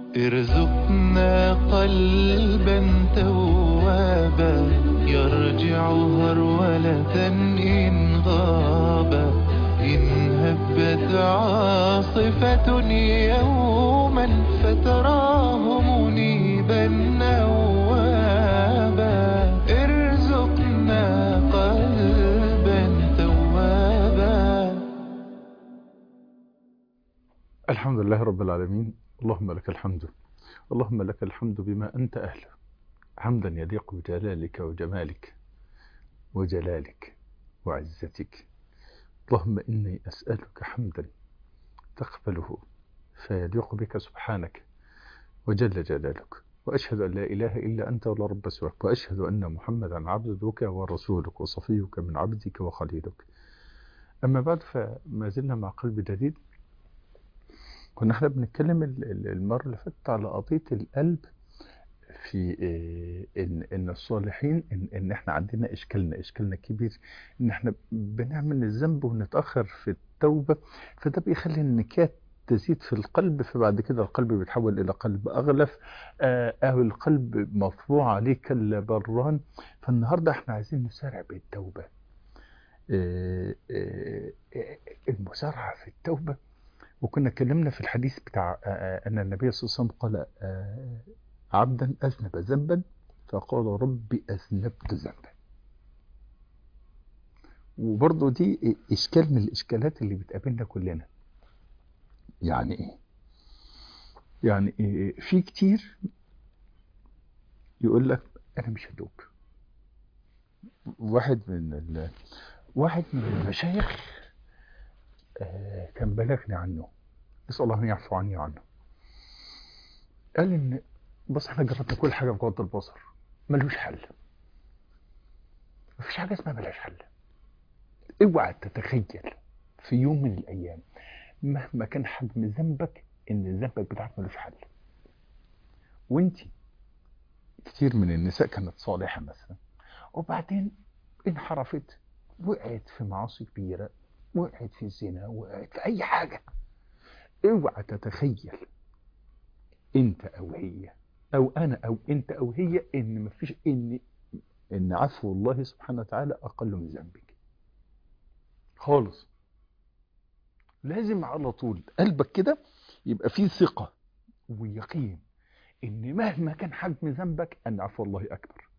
ارزقنا قلبا توابا يرجع هرولة إن غابا إن هبت عاصفة يوما فتراه منيبا نوابا ارزقنا قلبا توابا الحمد لله رب العالمين اللهم لك الحمد اللهم لك الحمد بما أنت أهله حمدا يليق بجلالك وجمالك وجلالك وعزتك اللهم إني أسألك حمدا تقبله فيليق بك سبحانك وجل جلالك وأشهد أن لا إله إلا أنت ولا رب سواك وأشهد أن محمدا عبدك ورسولك وصفيك من عبدك وخليلك أما بعد فما زلنا مع قلب جديد كنا احنا بنتكلم ال- ال- المرة اللي فاتت على قضية القلب في إيه، ان ان الصالحين ان ان احنا عندنا اشكالنا اشكالنا كبير ان احنا بنعمل الذنب ونتاخر في التوبه فده بيخلي النكات تزيد في القلب فبعد كده القلب بيتحول الى قلب اغلف آه، او القلب مطبوع عليه كالبران فالنهارده احنا عايزين نسارع بالتوبه آه، آه، آه، المسارعه في التوبه وكنا اتكلمنا في الحديث بتاع آه، آه، ان النبي صلى الله عليه وسلم قال آه، عبدا اذنب ذنبا فقال ربي اذنبت ذنبا وبرضه دي اشكال من الاشكالات اللي بتقابلنا كلنا يعني ايه يعني إيه في كتير يقول لك انا مش هتوب واحد من ال... واحد من المشايخ آه، كان بلغني عنه نسال الله ان يعفو عني وعنه قال ان بص احنا جربنا كل حاجه بغض البصر ملوش حل مفيش حاجه اسمها ملهاش حل اوعى تتخيل في يوم من الايام مهما كان حجم ذنبك ان ذنبك بتاعك ملوش حل وانت كتير من النساء كانت صالحه مثلا وبعدين انحرفت وقعت في معاصي كبيره وقعت في الزنا وقعت في اي حاجه اوعى تتخيل انت او هي او انا او انت او هي ان مفيش ان ان عفو الله سبحانه وتعالى اقل من ذنبك خالص لازم على طول قلبك كده يبقى فيه ثقة ويقين ان مهما كان حجم ذنبك ان عفو الله اكبر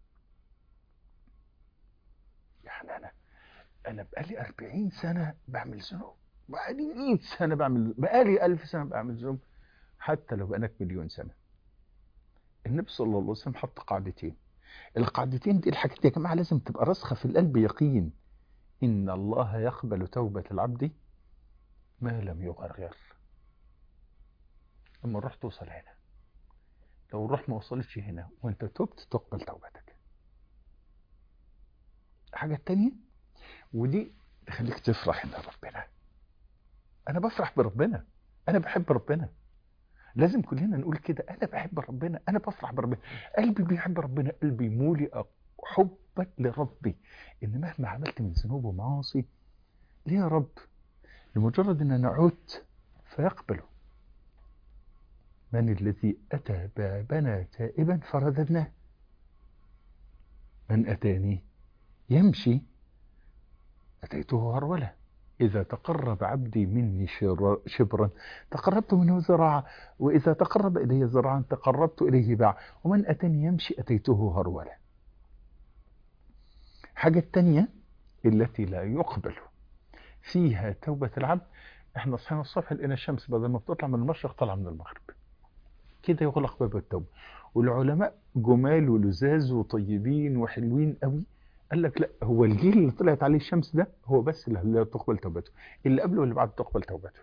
يعني انا انا بقالي 40 سنة بعمل ذنوب بقالي 100 سنة بعمل بقالي 1000 سنة بعمل ذنوب حتى لو بقالك مليون سنة النبي صلى الله عليه وسلم حط قاعدتين القاعدتين دي الحاجات دي يا جماعة لازم تبقى راسخة في القلب يقين إن الله يقبل توبة العبد ما لم يغرغر لما الروح توصل هنا لو الروح ما وصلتش هنا وانت تبت تقبل توبتك الحاجة التانية ودي تخليك تفرح ان ربنا انا بفرح بربنا انا بحب ربنا لازم كلنا نقول كده انا بحب ربنا انا بفرح بربنا قلبي بيحب ربنا قلبي مولي حبا لربي ان مهما عملت من ذنوب ومعاصي ليه يا رب لمجرد ان انا عدت فيقبله من الذي اتى بابنا تائبا فرددناه من اتاني يمشي اتيته هروله إذا تقرب عبدي مني شر- شبرا تقربت منه ذراعا وإذا تقرب إلي ذراعا تقربت إليه باعا ومن أتاني يمشي أتيته هرولة حاجة التانية التي لا يقبل فيها توبة العبد احنا صحينا الصبح لقينا الشمس بدل ما بتطلع من المشرق طالعة من المغرب كده يغلق باب التوبة والعلماء جمال ولزاز وطيبين وحلوين قوي قال لك لا هو الجيل اللي طلعت عليه الشمس ده هو بس اللي لا تقبل توبته اللي قبله واللي بعده تقبل توبته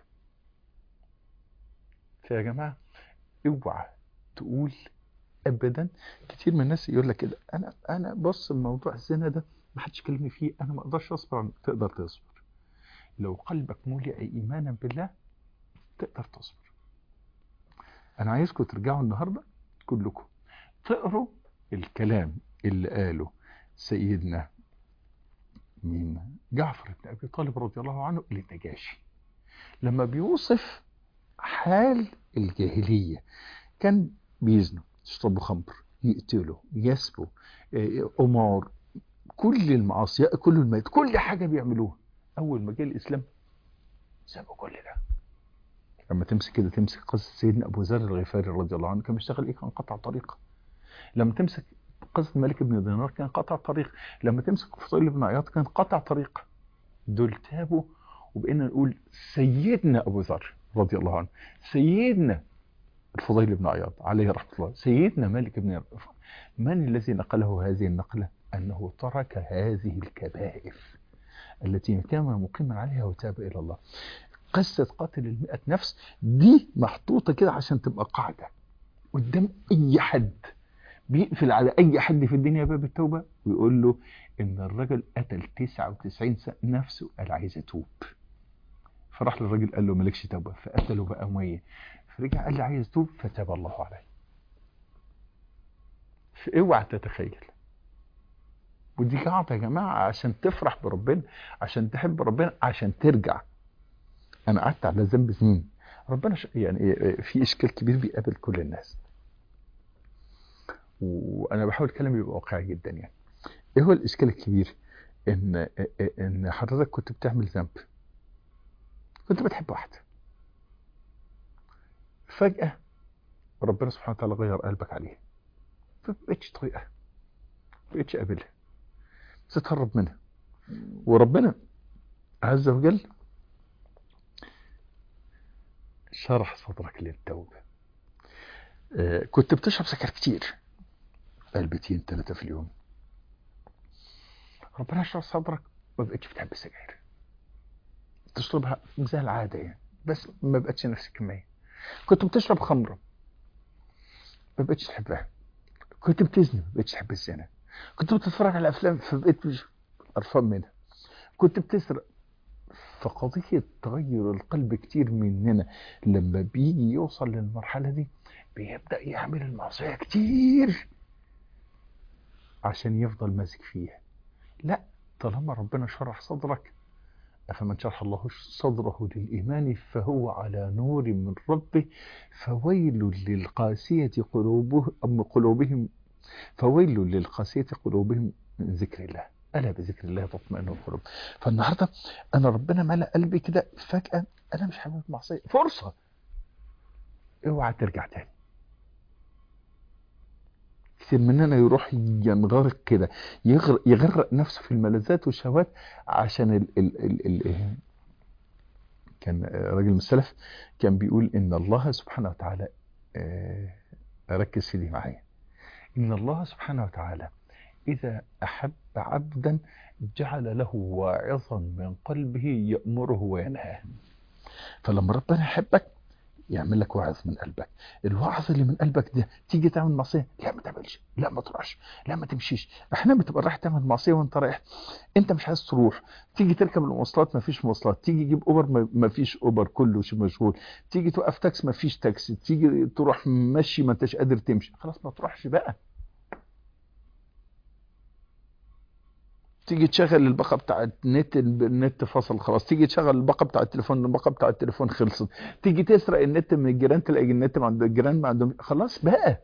فيا جماعة اوعى تقول ابدا كتير من الناس يقول لك كده انا انا بص الموضوع الزنا ده ما حدش كلمني فيه انا ما اقدرش اصبر عن- تقدر تصبر لو قلبك ملئ ايمانا بالله تقدر تصبر انا عايزكم ترجعوا النهارده كلكم تقروا الكلام اللي قاله سيدنا مين جعفر بن ابي طالب رضي الله عنه للنجاشي لما بيوصف حال الجاهليه كان بيزنوا يشربوا خمر يقتلوا يسبوا إيه، قمار كل المعاصي كل الميت كل حاجة بيعملوها أول ما جه الإسلام سابوا كل ده لما تمسك كده تمسك قصة سيدنا أبو ذر الغفاري رضي الله عنه كان بيشتغل إيه كان قطع طريق لما تمسك قصة مالك بن دينار كان قطع طريق لما تمسك فضيل بن عياض كان قطع طريق دول تابوا وبقينا نقول سيدنا أبو ذر رضي الله عنه سيدنا الفضيل بن عياض عليه رحمة الله سيدنا مالك بن من الذي نقله هذه النقلة أنه ترك هذه الكبائر التي كان مقيما عليها وتاب إلى الله قصة قاتل المئة نفس دي محطوطة كده عشان تبقى قاعدة قدام أي حد بيقفل على أي حد في الدنيا باب التوبة ويقول له إن الرجل قتل 99 سنة نفسه قال عايز أتوب فراح للراجل قال له مالكش توبة فقتله بقى مية فرجع قال لي عايز توب فتاب الله عليه اوعى تتخيل ودي قاعدة يا جماعة عشان تفرح بربنا عشان تحب ربنا عشان ترجع انا قعدت على ذنب سنين ربنا ش... يعني في اشكال كبير بيقابل كل الناس وانا بحاول كلامي يبقى واقعي جدا يعني ايه هو الاشكال الكبير ان ان حضرتك كنت بتعمل ذنب كنت بتحب واحده فجأة ربنا سبحانه وتعالى غير قلبك عليه فبقتش طريقة بقتش قابلها تتهرب منها وربنا عز وجل شرح صدرك للتوبة آه كنت بتشرب سكر كتير علبتين ثلاثة في اليوم ربنا شرح صدرك ما بقتش بتحب السجاير تشربها زي العادة يعني بس ما بقتش نفس الكمية كنت بتشرب خمرة ما بقتش تحبها كنت بتزني ما بقتش تحب الزنا كنت بتتفرج على افلام فبقيت مش قرفان منها كنت بتسرق فقضية تغير القلب كتير مننا لما بيجي يوصل للمرحلة دي بيبدأ يعمل المعصية كتير عشان يفضل ماسك فيها لا طالما ربنا شرح صدرك أفمن شرح الله صدره للإيمان فهو على نور من ربه فويل للقاسية قلوبه أم قلوبهم فويل للقاسية قلوبهم من ذكر الله ألا بذكر الله تطمئن القلوب فالنهاردة أنا ربنا ملأ قلبي كده فجأة أنا مش حابب معصية فرصة اوعى ترجع تاني كتير مننا يروح ينغرق كده يغرق, يغرق نفسه في الملذات والشهوات عشان ال ال ال ال كان راجل من السلف كان بيقول ان الله سبحانه وتعالى ركز في دي معايا ان الله سبحانه وتعالى اذا احب عبدا جعل له واعظا من قلبه يأمره وينهاه فلما ربنا يحبك يعمل لك وعظ من قلبك الوعظ اللي من قلبك ده تيجي تعمل معصيه لا ما تعملش لا ما تروحش لا ما تمشيش احيانا بتبقى رايح تعمل معصيه وانت رايح انت مش عايز تروح تيجي تركب المواصلات ما فيش مواصلات تيجي تجيب اوبر ما فيش اوبر كله مشغول تيجي توقف تاكس ما فيش تاكسي تيجي تروح مشي ما انتش قادر تمشي خلاص ما تروحش بقى تيجي تشغل الباقه بتاع النت النت فصل خلاص تيجي تشغل الباقه بتاع التليفون الباقه بتاع التليفون خلصت تيجي تسرق النت من الجيران تلاقي النت عند الجيران ما عندهم خلاص بقى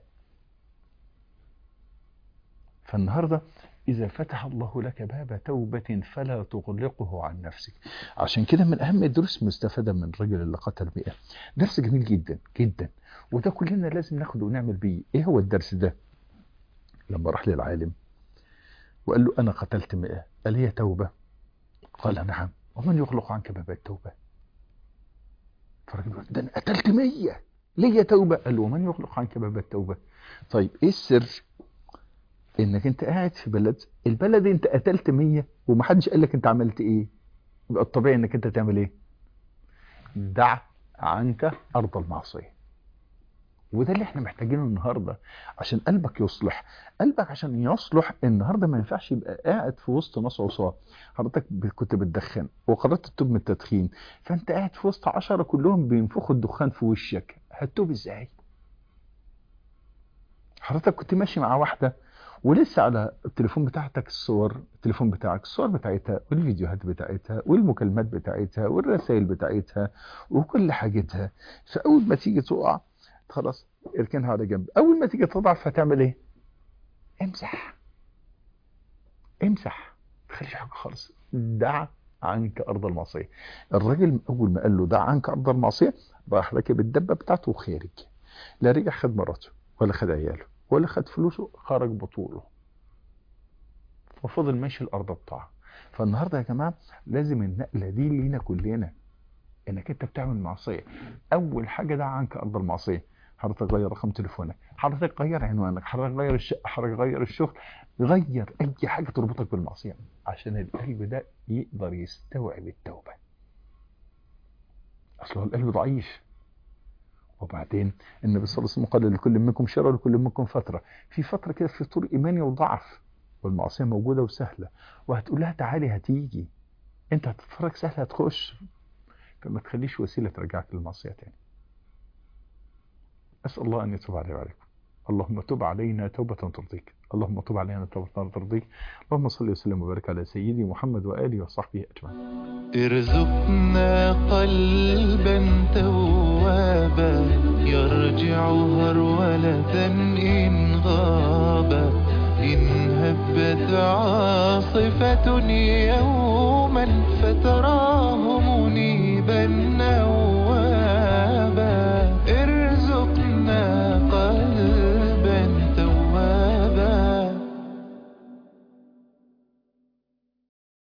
فالنهارده إذا فتح الله لك باب توبة فلا تغلقه عن نفسك عشان كده من أهم الدروس المستفادة من الرجل اللي قتل مئة درس جميل جدا جدا وده كلنا لازم ناخده ونعمل بيه إيه هو الدرس ده لما راح للعالم وقال له أنا قتلت مئة قال هي توبة قال نعم ومن يغلق عنك باب التوبة فالراجل ده أنا قتلت مية ليه توبة قال له ومن يغلق عنك باب التوبة طيب إيه السر إنك أنت قاعد في بلد البلد أنت قتلت مية ومحدش قال لك أنت عملت إيه يبقى الطبيعي إنك أنت تعمل إيه دع عنك أرض المعصية وده اللي احنا محتاجينه النهارده عشان قلبك يصلح قلبك عشان يصلح النهارده ما ينفعش يبقى قاعد في وسط ناس عصاه حضرتك كنت بتدخن وقررت تتوب من التدخين فانت قاعد في وسط عشرة كلهم بينفخوا الدخان في وشك هتتوب ازاي حضرتك كنت ماشي مع واحده ولسه على التليفون بتاعتك الصور التليفون بتاعك الصور بتاعتها والفيديوهات بتاعتها والمكالمات بتاعتها والرسائل بتاعتها وكل حاجتها فاول ما تيجي تقع خلاص اركنها على جنب اول ما تيجي تضعف هتعمل ايه امسح امسح ما تخليش حاجه خالص دع عنك ارض المعصيه الراجل اول ما قال له دع عنك ارض المعصيه راح ركب الدبه بتاعته وخارج لا رجع خد مراته ولا خد عياله ولا خد فلوسه خرج بطوله وفضل ماشي الارض بتاعه فالنهارده يا جماعه لازم النقله دي لينا كلنا انك انت بتعمل معصيه اول حاجه دع عنك ارض المعصيه حضرتك غير رقم تليفونك حضرتك غير عنوانك حضرتك غير الشقه حضرتك غير الشغل غير اي حاجه تربطك بالمعصيه عشان القلب ده يقدر يستوعب التوبه اصل هو القلب ضعيف وبعدين النبي صلى الله عليه وسلم قال لكل منكم شر ولكل منكم فتره في فتره كده في طول ايماني وضعف والمعصيه موجوده وسهله وهتقول لها تعالي هتيجي انت هتتفرج سهل هتخش فما تخليش وسيله ترجعك للمعصيه تاني اسال الله ان يتوب علي وعليكم اللهم تب علينا توبة ترضيك اللهم تب علينا توبة ترضيك اللهم صل وسلم وبارك على سيدي محمد وآله وصحبه أجمعين ارزقنا قلبا توابا يرجع هرولة إن غابا إن هبت عاصفة يوما فتراه منيبا